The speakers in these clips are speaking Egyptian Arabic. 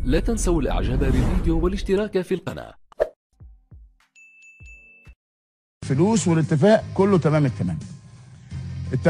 لا تنسوا الاعجاب بالفيديو والاشتراك في القناة فلوس والاتفاق كله تمام التمام التمام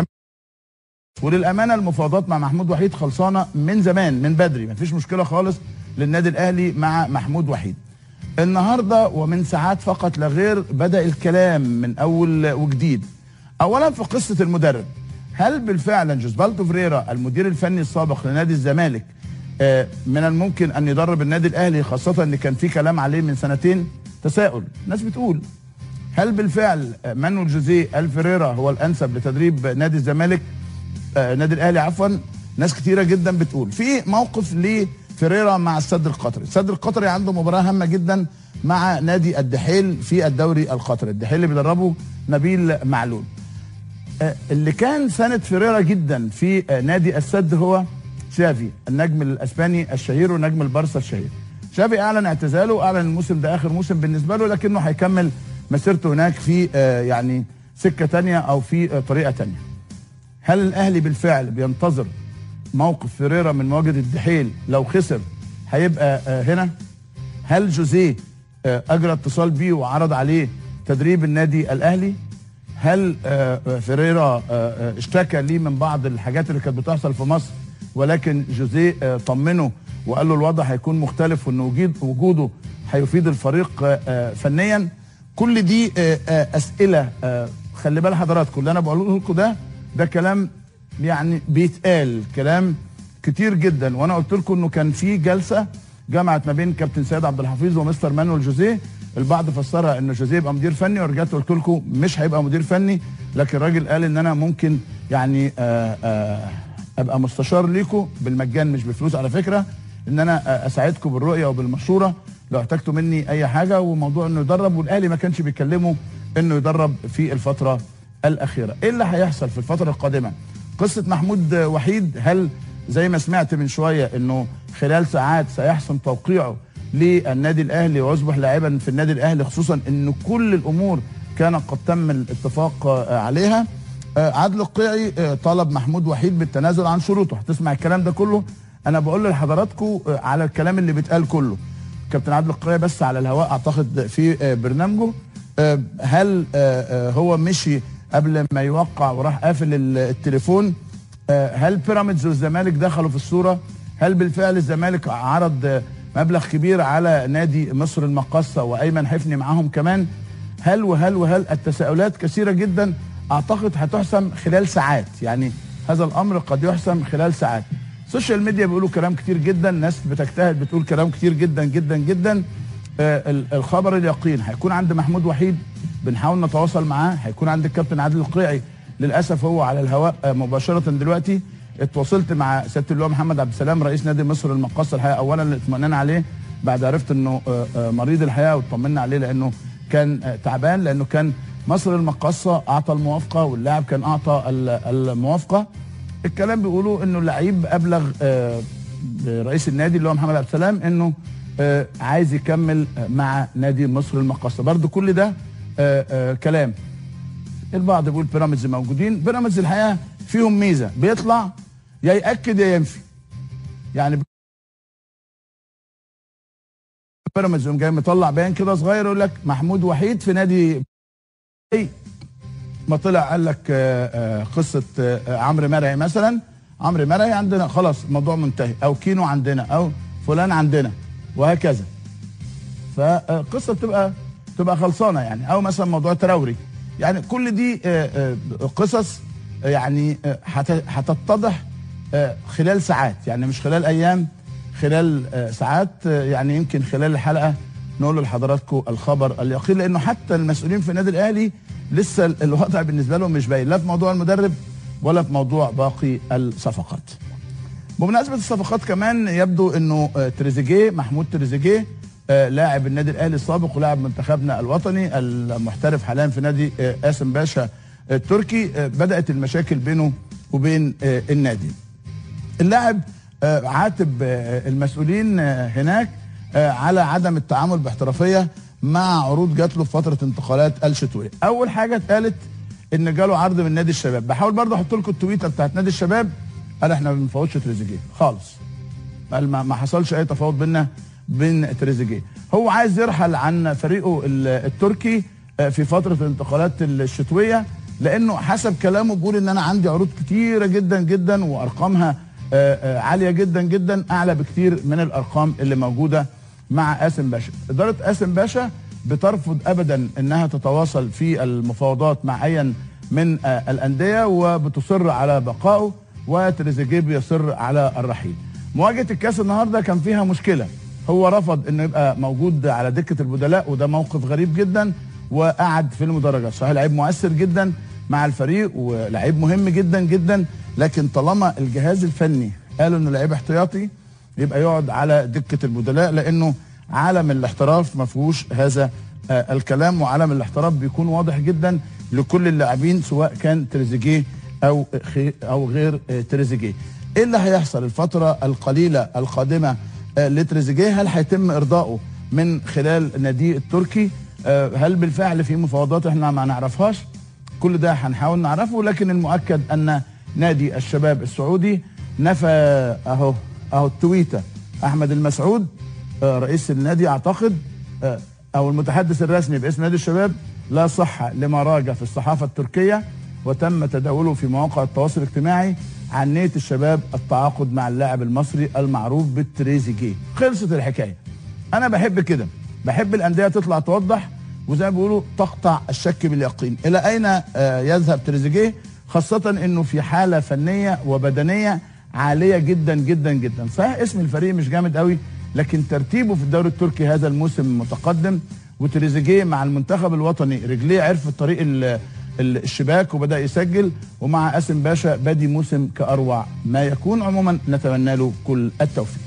وللامانه المفاوضات مع محمود وحيد خلصانه من زمان من بدري مفيش مشكله خالص للنادي الاهلي مع محمود وحيد النهارده ومن ساعات فقط لا غير بدا الكلام من اول وجديد اولا في قصه المدرب هل بالفعل جوزبالتو فريرا المدير الفني السابق لنادي الزمالك آه، من الممكن ان يدرب النادي الاهلي خاصه ان كان في كلام عليه من سنتين تساؤل ناس بتقول هل بالفعل مانويل جوزيه الفريرا هو الانسب لتدريب نادي الزمالك آه، نادي الاهلي عفوا ناس كتيره جدا بتقول في موقف لفريرا مع السد القطري السد القطري عنده مباراه هامه جدا مع نادي الدحيل في الدوري القطري الدحيل اللي بيدربه نبيل معلول آه، اللي كان ساند فيريرا جدا في آه، نادي السد هو شافي النجم الاسباني الشهير ونجم البارسا الشهير شافي اعلن اعتزاله اعلن الموسم ده اخر موسم بالنسبه له لكنه هيكمل مسيرته هناك في آه، يعني سكه تانية او في آه، طريقه تانية هل الاهلي بالفعل بينتظر موقف فيريرا من مواجهه الدحيل لو خسر هيبقى آه، هنا هل جوزيه آه، اجرى اتصال بيه وعرض عليه تدريب النادي الاهلي هل آه، آه، فيريرا آه، آه، اشتكى ليه من بعض الحاجات اللي كانت بتحصل في مصر ولكن جوزيه آه، طمنه وقال له الوضع هيكون مختلف وان وجود وجوده هيفيد الفريق آه، آه، فنيا كل دي آه، آه، اسئله آه، خلي بال حضراتكم اللي انا بقوله لكم ده ده كلام يعني بيتقال كلام كتير جدا وانا قلت لكم انه كان في جلسه جمعت ما بين كابتن سيد عبد الحفيظ ومستر مانويل جوزيه البعض فسرها ان جوزيه يبقى مدير فني ورجعت قلت لكم مش هيبقى مدير فني لكن الراجل قال ان انا ممكن يعني آآ آآ ابقى مستشار ليكم بالمجان مش بفلوس على فكره ان انا آه، اساعدكم بالرؤيه وبالمشوره لو احتجتوا مني اي حاجه وموضوع انه يدرب والاهلي ما كانش بيكلمه انه يدرب في الفتره الاخيره ايه اللي هيحصل في الفتره القادمه قصه محمود آه، وحيد هل زي ما سمعت من شويه انه خلال ساعات سيحسم توقيعه للنادي الاهلي ويصبح لاعبا في النادي الاهلي خصوصا ان كل الامور كان قد تم الاتفاق آه، عليها آه، عادل القيعي آه، طلب محمود وحيد بالتنازل عن شروطه هتسمع الكلام ده كله انا بقول لحضراتكم آه، على الكلام اللي بيتقال كله كابتن عادل القيعي بس على الهواء اعتقد في آه، برنامجه آه، هل آه، آه، هو مشي قبل ما يوقع وراح قافل ال- التليفون آه، هل بيراميدز والزمالك دخلوا في الصوره هل بالفعل الزمالك عرض آه، مبلغ كبير على نادي مصر المقاصه وايمن حفني معاهم كمان هل وهل وهل التساؤلات كثيره جدا اعتقد هتحسم خلال ساعات يعني هذا الامر قد يحسم خلال ساعات السوشيال ميديا بيقولوا كلام كتير جدا ناس بتجتهد بتقول كلام كتير جدا جدا جدا آه، ال- الخبر اليقين هيكون عند محمود وحيد بنحاول نتواصل معاه هيكون عند الكابتن عادل القيعي للاسف هو على الهواء آه، مباشره دلوقتي اتواصلت مع سياده اللواء محمد عبد السلام رئيس نادي مصر المقاصه الحقيقه اولا الاطمئنان عليه بعد عرفت انه آه، آه، مريض الحقيقه واطمنا عليه لانه كان آه، تعبان لانه كان مصر المقاصه اعطى الموافقه واللاعب كان اعطى ال- الموافقه الكلام بيقولوا انه اللعيب ابلغ آه، رئيس النادي اللي هو محمد عبد السلام انه آه، عايز يكمل آه، مع نادي مصر المقاصه برضو كل ده آه، آه، كلام البعض بيقول بيراميدز موجودين بيراميدز الحقيقه فيهم ميزه بيطلع يا ياكد يا ينفي يعني بيراميدز يقوم جاي مطلع بيان كده صغير يقول لك محمود وحيد في نادي إيه؟ ما طلع قال لك آه، آه، قصه آه، عمرو مرعي مثلا عمرو مرعي عندنا خلاص الموضوع منتهي او كينو عندنا او فلان عندنا وهكذا فالقصه بتبقى تبقى خلصانه يعني او مثلا موضوع تراوري يعني كل دي آه، آه، قصص آه، يعني آه، هت- هتتضح آه، خلال ساعات يعني مش خلال ايام خلال آه، ساعات آه، يعني يمكن خلال الحلقه نقول لحضراتكم الخبر اليقين لانه حتى المسؤولين في النادي الاهلي لسه ال- الوضع بالنسبه لهم مش باين لا في موضوع المدرب ولا في موضوع باقي الصفقات. بمناسبه الصفقات كمان يبدو انه آه، تريزيجيه محمود تريزيجيه آه، لاعب النادي الاهلي السابق ولاعب منتخبنا الوطني المحترف حاليا في نادي آه، قاسم باشا التركي آه، بدات المشاكل بينه وبين آه، النادي. اللاعب آه، عاتب آه، المسؤولين آه، هناك آه، على عدم التعامل باحترافيه مع عروض جات له في فتره انتقالات الشتويه. اول حاجه اتقالت ان جاله عرض من نادي الشباب، بحاول برضه احط لكم التويته بتاعت نادي الشباب قال احنا ما بنفوتش تريزيجيه خالص. قال ما ما حصلش اي تفاوض بيننا بين تريزيجيه هو عايز يرحل عن فريقه ال- التركي آه، في فتره الانتقالات الشتويه لانه حسب كلامه بيقول ان انا عندي عروض كتيره جدا جدا وارقامها آه، آه، عاليه جدا جدا اعلى بكتير من الارقام اللي موجوده مع قاسم باشا اداره قاسم باشا بترفض ابدا انها تتواصل في المفاوضات مع ايا من آه، الانديه وبتصر على بقائه وتريزيجيه بيصر على الرحيل مواجهه الكاس النهارده كان فيها مشكله هو رفض انه يبقى موجود على دكه البدلاء وده موقف غريب جدا وقعد في المدرجات صحيح لعيب مؤثر جدا مع الفريق ولعيب مهم جدا جدا لكن طالما الجهاز الفني قالوا انه لعيب احتياطي يبقى يقعد على دكه البدلاء لانه عالم الاحتراف ما فيهوش هذا آه، الكلام وعالم الاحتراف بيكون واضح جدا لكل اللاعبين سواء كان تريزيجيه او خي او غير آه، تريزيجيه ايه اللي هيحصل الفتره القليله القادمه آه، لتريزيجيه هل هيتم ارضائه من خلال ناديه التركي آه، هل بالفعل في مفاوضات احنا ما نعرفهاش كل ده هنحاول نعرفه لكن المؤكد ان نادي الشباب السعودي نفى اهو اهو التويته احمد المسعود آه، رئيس النادي اعتقد آه، او المتحدث الرسمي باسم نادي الشباب لا صحه لما راج في الصحافه التركيه وتم تداوله في مواقع التواصل الاجتماعي عن نيه الشباب التعاقد مع اللاعب المصري المعروف بالتريزيجيه خلصت الحكايه انا بحب كده بحب الانديه تطلع توضح وزي ما بيقولوا تقطع الشك باليقين الى اين آه، يذهب تريزيجيه خاصه انه في حاله فنيه وبدنيه عاليه جدا جدا جدا صحيح اسم الفريق مش جامد قوي لكن ترتيبه في الدوري التركي هذا الموسم متقدم وتريزيجيه مع المنتخب الوطني رجليه عرف طريق ال- ال- الشباك وبدا يسجل ومع قاسم باشا بادي موسم كاروع ما يكون عموما نتمنى له كل التوفيق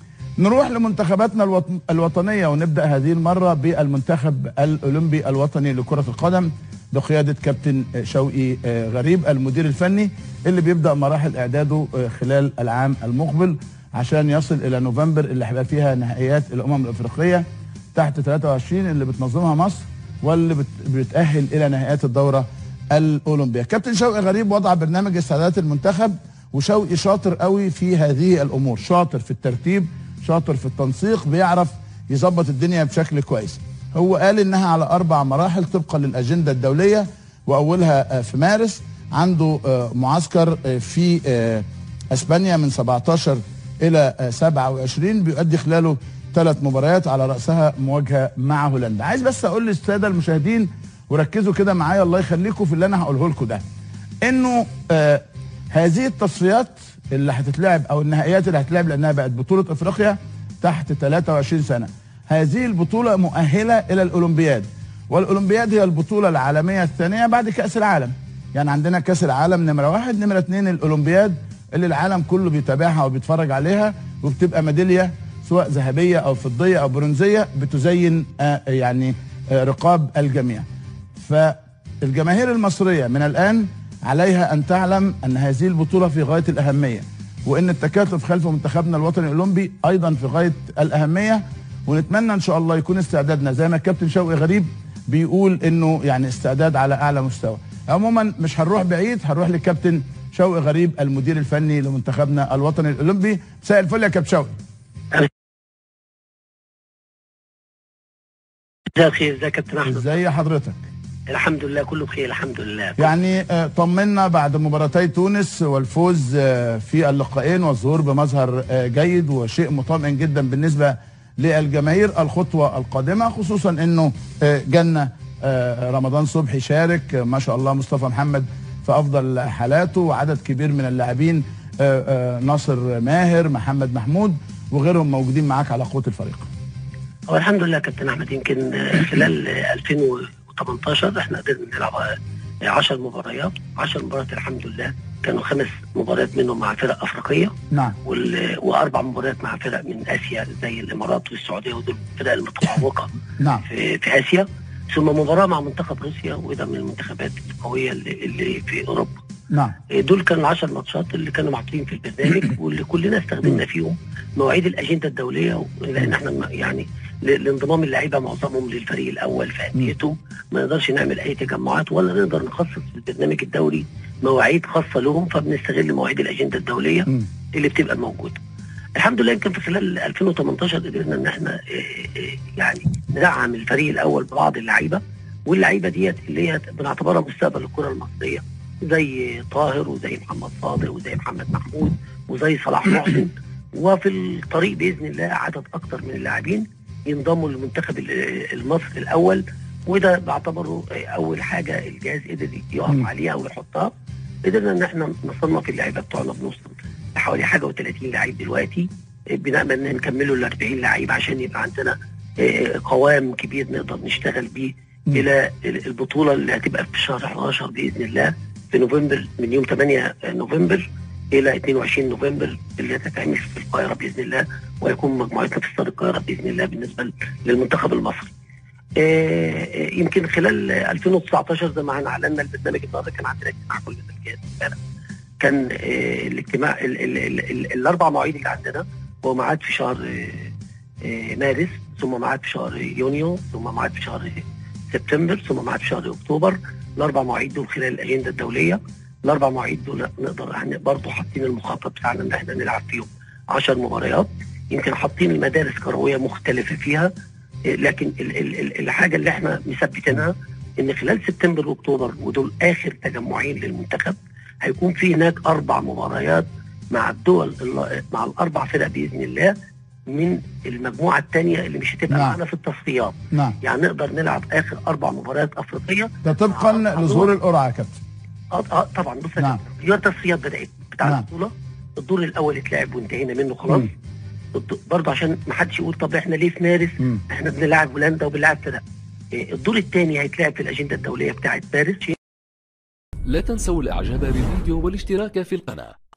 نروح لمنتخباتنا الوطن الوطنية ونبدأ هذه المرة بالمنتخب الأولمبي الوطني لكرة القدم بقيادة كابتن شوقي آه، غريب المدير الفني اللي بيبدأ مراحل إعداده آه، خلال العام المقبل عشان يصل إلى نوفمبر اللي هيبقى فيها نهائيات الأمم الأفريقية تحت 23 اللي بتنظمها مصر واللي بت- بتأهل إلى نهائيات الدورة الأولمبية كابتن شوقي غريب وضع برنامج استعدادات المنتخب وشوقي شاطر قوي في هذه الأمور شاطر في الترتيب شاطر في التنسيق بيعرف يظبط الدنيا بشكل كويس هو قال انها على اربع مراحل طبقا للاجنده الدوليه واولها آه، في مارس عنده آه، معسكر آه، في آه، اسبانيا من 17 الى آه، 27 بيؤدي خلاله ثلاث مباريات على راسها مواجهه مع هولندا عايز بس اقول للساده المشاهدين وركزوا كده معايا الله يخليكم في اللي انا هقوله لكم ده انه آه هذه التصفيات اللي هتتلعب او النهائيات اللي هتتلعب لانها بقت بطوله افريقيا تحت 23 سنه هذه البطوله مؤهله الى الاولمبياد والاولمبياد هي البطوله العالميه الثانيه بعد كاس العالم يعني عندنا كاس العالم نمره واحد نمره اثنين الاولمبياد اللي العالم كله بيتابعها وبيتفرج عليها وبتبقى ميداليه سواء ذهبيه او فضيه او برونزيه بتزين آه يعني آه رقاب الجميع فالجماهير المصرية من الآن عليها أن تعلم أن هذه البطولة في غاية الأهمية وأن التكاتف خلف منتخبنا الوطني الأولمبي أيضا في غاية الأهمية ونتمنى إن شاء الله يكون استعدادنا زي ما الكابتن شوقي غريب بيقول إنه يعني استعداد على أعلى مستوى عموما مش هنروح بعيد هنروح للكابتن شوقي غريب المدير الفني لمنتخبنا الوطني الأولمبي مساء الفل يا كابتن شوقي مساء الخير ازيك يا كابتن احمد ازي حضرتك الحمد لله كله بخير الحمد لله يعني آه، طمنا بعد مباراتي تونس والفوز آه، في اللقاءين والظهور بمظهر آه، جيد وشيء مطمئن جدا بالنسبه للجماهير الخطوه القادمه خصوصا انه آه، جنة آه، رمضان صبحي شارك آه، ما شاء الله مصطفى محمد في افضل حالاته وعدد كبير من اللاعبين آه، آه، ناصر ماهر محمد محمود وغيرهم موجودين معاك على قوه الفريق هو الحمد لله يا كابتن احمد يمكن آه، خلال آه، 2018 احنا قدرنا نلعب 10 مباريات 10 مباريات الحمد لله كانوا خمس مباريات منهم مع فرق افريقيه نعم وال- واربع مباريات مع فرق من اسيا زي الامارات والسعوديه ودول الفرق المتفوقه نعم في, في اسيا ثم مباراه مع منتخب روسيا وده من المنتخبات القويه اللي, اللي في اوروبا نعم دول كانوا العشر ماتشات اللي كانوا محطوطين في البرنامج واللي كلنا استخدمنا فيهم مواعيد الاجنده الدوليه لان احنا ما- يعني ل- لانضمام اللعيبه معظمهم للفريق الاول في انديتهم ما نقدرش نعمل اي تجمعات ولا نقدر نخصص في البرنامج الدوري مواعيد خاصه لهم فبنستغل مواعيد الاجنده الدوليه مم. اللي بتبقى موجوده. الحمد لله يمكن في خلال 2018 قدرنا ان احنا آه، آه، يعني ندعم الفريق الاول ببعض اللعيبه واللعيبه ديت اللي هي بنعتبرها مستقبل الكره المصريه زي طاهر وزي محمد صادق وزي محمد محمود وزي صلاح محسن وفي الطريق باذن الله عدد اكتر من اللاعبين ينضموا للمنتخب ال- المصري الاول وده بعتبره اول حاجه الجهاز قدر يقف مم. عليها ويحطها قدرنا ان احنا نصنف اللعيبه بتوعنا بنوصل لحوالي حاجه و30 لعيب دلوقتي بنامل ان نكمله ل 40 لعيب عشان يبقى عندنا آه، قوام كبير نقدر نشتغل بيه مم. الى البطوله اللي هتبقى في شهر 11 باذن الله في نوفمبر من يوم 8 نوفمبر الى 22 نوفمبر اللي هتتعمل في القاهره باذن الله ويكون مجموعتنا في استاد القاهره باذن الله بالنسبه للمنتخب المصري. آه، آه، يمكن خلال 2019 زي ما احنا اعلنا البرنامج النهارده كان عندنا اجتماع كل الجهاز امبارح. كان آه، الاجتماع ال ال ال ال الاربع مواعيد اللي عندنا هو ميعاد في شهر آه، آه، مارس ثم ميعاد في شهر يونيو ثم ميعاد في شهر سبتمبر ثم ميعاد في شهر اكتوبر الاربع مواعيد دول خلال الاجنده الدوليه الاربع مواعيد دول نقدر احنا برضه حاطين المخطط بتاعنا ان احنا نلعب فيهم 10 مباريات يمكن حاطين المدارس كرويه مختلفه فيها إيه، لكن ال ال ال الحاجه اللي احنا مثبتينها ان خلال سبتمبر واكتوبر ودول اخر تجمعين للمنتخب هيكون في هناك اربع مباريات مع الدول ال- مع الاربع فرق باذن الله من المجموعه الثانيه اللي مش هتبقى نعم. معانا في التصفيات نعم يعني نقدر نلعب اخر اربع مباريات افريقيه ده طبقا لظهور القرعه يا كابتن اه, آه طبعا بص يا نعم. كابتن، هي التصفيات بدات بتاع نعم. البطوله الدور الاول اتلعب وانتهينا منه خلاص مم. الد- برضه عشان ما حدش يقول طب احنا ليه في مارس مم. احنا بنلعب هولندا وبنلعب فرق إيه، الدور الثاني هيتلعب في الاجنده الدوليه بتاعه باريس لا تنسوا الاعجاب بالفيديو والاشتراك في القناة